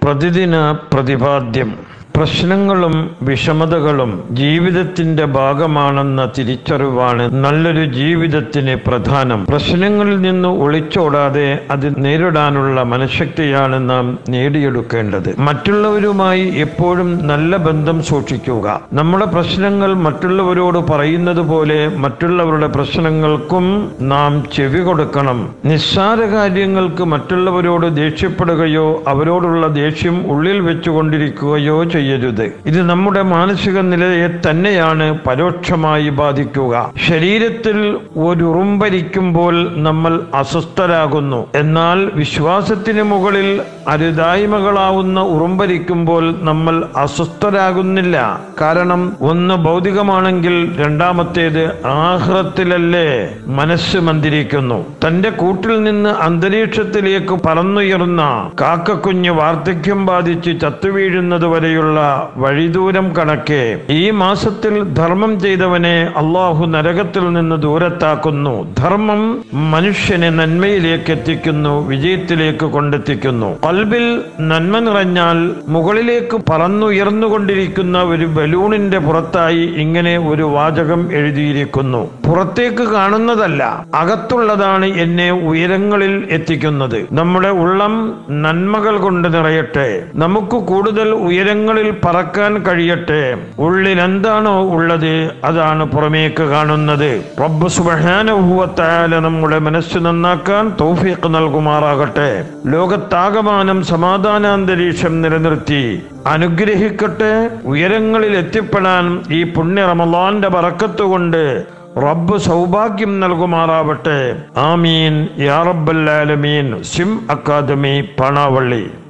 പ്രതിദിന പ്രതിപാദ്യം പ്രശ്നങ്ങളും വിഷമതകളും ജീവിതത്തിന്റെ ഭാഗമാണെന്ന തിരിച്ചറിവാണ് നല്ലൊരു ജീവിതത്തിന് പ്രധാനം പ്രശ്നങ്ങളിൽ നിന്ന് ഒളിച്ചോടാതെ അത് നേരിടാനുള്ള മനഃശക്തിയാണ് നാം നേടിയെടുക്കേണ്ടത് മറ്റുള്ളവരുമായി എപ്പോഴും നല്ല ബന്ധം സൂക്ഷിക്കുക നമ്മുടെ പ്രശ്നങ്ങൾ മറ്റുള്ളവരോട് പറയുന്നത് പോലെ മറ്റുള്ളവരുടെ പ്രശ്നങ്ങൾക്കും നാം ചെവി കൊടുക്കണം നിസ്സാര കാര്യങ്ങൾക്ക് മറ്റുള്ളവരോട് ദേഷ്യപ്പെടുകയോ അവരോടുള്ള ദേഷ്യം ഉള്ളിൽ വെച്ചുകൊണ്ടിരിക്കുകയോ ചെയ്യരുത് ഇത് നമ്മുടെ മാനസിക നിലയെ തന്നെയാണ് പരോക്ഷമായി ബാധിക്കുക ശരീരത്തിൽ ഒരു ഉറുമ്പരിക്കുമ്പോൾ നമ്മൾ അസ്വസ്ഥരാകുന്നു എന്നാൽ വിശ്വാസത്തിന് മുകളിൽ അരുതായ്മകളാവുന്ന ഉറുമ്പരിക്കുമ്പോൾ നമ്മൾ അസ്വസ്ഥരാകുന്നില്ല കാരണം ഒന്ന് ഭൗതികമാണെങ്കിൽ രണ്ടാമത്തേത് ആഹ്റത്തിലല്ലേ മനസ്സ് മന്ദിരിക്കുന്നു തന്റെ കൂട്ടിൽ നിന്ന് അന്തരീക്ഷത്തിലേക്ക് പറന്നുയർന്ന കാക്കക്കുഞ്ഞ് വാർദ്ധക്യം ബാധിച്ച് ചത്തുവീഴുന്നത് വരെയുള്ള വഴിദൂരം കണക്കെ ഈ മാസത്തിൽ ധർമ്മം ചെയ്തവനെ അള്ളാഹു നരകത്തിൽ നിന്ന് ദൂരത്താക്കുന്നു ധർമ്മം മനുഷ്യനെ നന്മയിലേക്ക് എത്തിക്കുന്നു വിജയത്തിലേക്ക് കൊണ്ടെത്തിക്കുന്നു കൽബിൽ നന്മ നിറഞ്ഞാൽ മുകളിലേക്ക് പറന്നുയർന്നുകൊണ്ടിരിക്കുന്ന ഒരു ബലൂണിന്റെ പുറത്തായി ഇങ്ങനെ ഒരു വാചകം എഴുതിയിരിക്കുന്നു പുറത്തേക്ക് കാണുന്നതല്ല അകത്തുള്ളതാണ് എന്നെ ഉയരങ്ങളിൽ എത്തിക്കുന്നത് നമ്മുടെ ഉള്ളം നന്മകൾ കൊണ്ട് നിറയട്ടെ നമുക്ക് കൂടുതൽ ഉയരങ്ങളിൽ പറക്കാൻ കഴിയട്ടെ ഉള്ളിൽ എന്താണോ ഉള്ളത് അതാണ് പുറമേക്ക് കാണുന്നത് റബ്ബ് സുബഹാനുഭവത്തായ നമ്മുടെ മനസ്സ് നന്നാക്കാൻ തൗഫീഖ് നൽകുമാറാകട്ടെ ലോകത്താകമാനം സമാധാനാന്തരീക്ഷം നിലനിർത്തി അനുഗ്രഹിക്കട്ടെ ഉയരങ്ങളിൽ എത്തിപ്പെടാൻ ഈ പുണ്യ റമലാന്റെ ബറക്കത്ത് കൊണ്ട് റബ്ബ് സൗഭാഗ്യം നൽകുമാറാവട്ടെ ആമീൻ യാ റബ്ബൽ ആലമീൻ സിം അക്കാദമി പണാവള്ളി